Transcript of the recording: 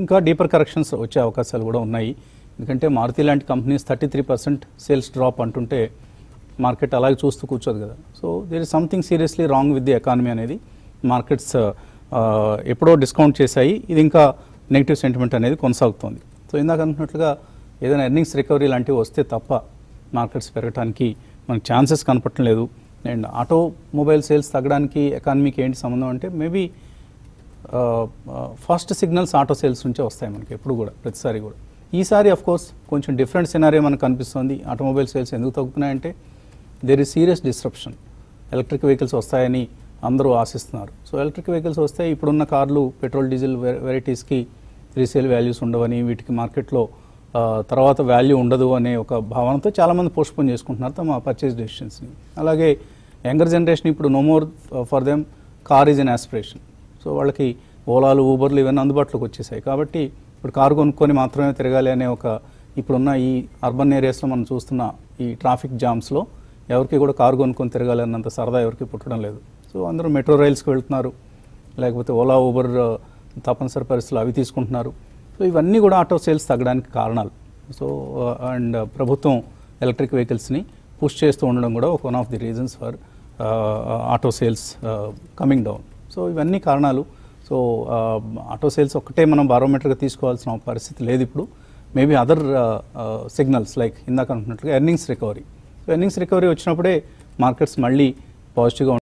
ఇంకా deeper corrections వచ్చే అవకాశాలు కూడా ఉన్నాయి ఎందుకంటే మారుతి లాంటి companies thirty three percent sales drop అంటుంటే మార్కెట్ అలాగే చూస్తూ కూర్చోదు కదా so there is something seriously wrong with the economy అనేది మార్కెట్స్ ఎప్పుడో డిస్కౌంట్ చేశాయి ఇది ఇంకా నెగిటివ్ సెంటిమెంట్ అనేది కొనసాగుతోంది సో ఇందాక అనుకున్నట్లుగా ఏదైనా ఎర్నింగ్స్ రికవరీ లాంటివి వస్తే తప్ప మార్కెట్స్ పెరగడానికి మనకు ఛాన్సెస్ కనపడటం లేదు అండ్ ఆటో మొబైల్ సేల్స్ తగ్గడానికి ఎకానమీకి ఏంటి సంబంధం అంటే maybe first signals auto sales నుంచే వస్తాయి మనకి ఎప్పుడు కూడా ప్రతిసారి కూడా ఈసారి అఫ్ కోర్స్ కొంచెం డిఫరెంట్ సినారియో మనకు కనిపిస్తుంది ఆటోమొబైల్ సేల్స్ ఎందుకు తగ్గుతున్నాయంటే there is serious disruption electric vehicles వస్తాయని అందరూ ఆశిస్తున్నారు సో ఎలక్ట్రిక్ వెహికల్స్ వస్తే ఇప్పుడున్న కార్లు పెట్రోల్ డీజిల్ వెరైటీస్కి రీసేల్ వాల్యూస్ ఉండవని వీటికి మార్కెట్లో ఆ, తర్వాత వాల్యూ ఉండదు అనే ఒక భావనతో చాలామంది పోస్ట్పోన్ చేసుకుంటున్నారు తమ పర్చేస్ డెసిషన్స్ని అలాగే యంగర్ జనరేషన్ ఇప్పుడు no more for them car is an aspiration so వాళ్ళకి ఓలాలు ఊబర్లు ఇవన్నీ అందుబాటులోకి వచ్చేసాయి కాబట్టి ఇప్పుడు కారు కొనుక్కొని మాత్రమే తిరగాలి అనే ఒక ఇప్పుడున్న ఈ అర్బన్ ఏరియాస్లో మనం చూస్తున్న ఈ ట్రాఫిక్ జామ్స్లో ఎవరికి కూడా కారు కొనుక్కొని తిరగాలి అన్నంత సరదా ఎవరికి పుట్టడం లేదు సో అందరూ మెట్రో రైల్స్కి వెళ్తున్నారు లేకపోతే ఓలా ఊబర్ ఆ, తప్పనిసరి పరిస్థితులు అవి తీసుకుంటున్నారు సో ఇవన్నీ కూడా ఆటో సేల్స్ తగ్గడానికి కారణాలు సో అండ్ ప్రభుత్వం ఎలక్ట్రిక్ వెహికల్స్ని పుష్ చేస్తూ ఉండడం కూడా ఒక one of the reasons for auto sales coming down so ఇవన్నీ కారణాలు సో ఆటో సేల్స్ ఒక్కటే మనం బారోమీటర్గా తీసుకోవాల్సిన పరిస్థితి లేదు ఇప్పుడు మేబీ అదర్ సిగ్నల్స్ లైక్ ఇందాక అనుకున్నట్లుగా ఎర్నింగ్స్ రికవరీ ఎర్నింగ్స్ రికవరీ వచ్చినప్పుడే మార్కెట్స్ మళ్ళీ పాజిటివ్గా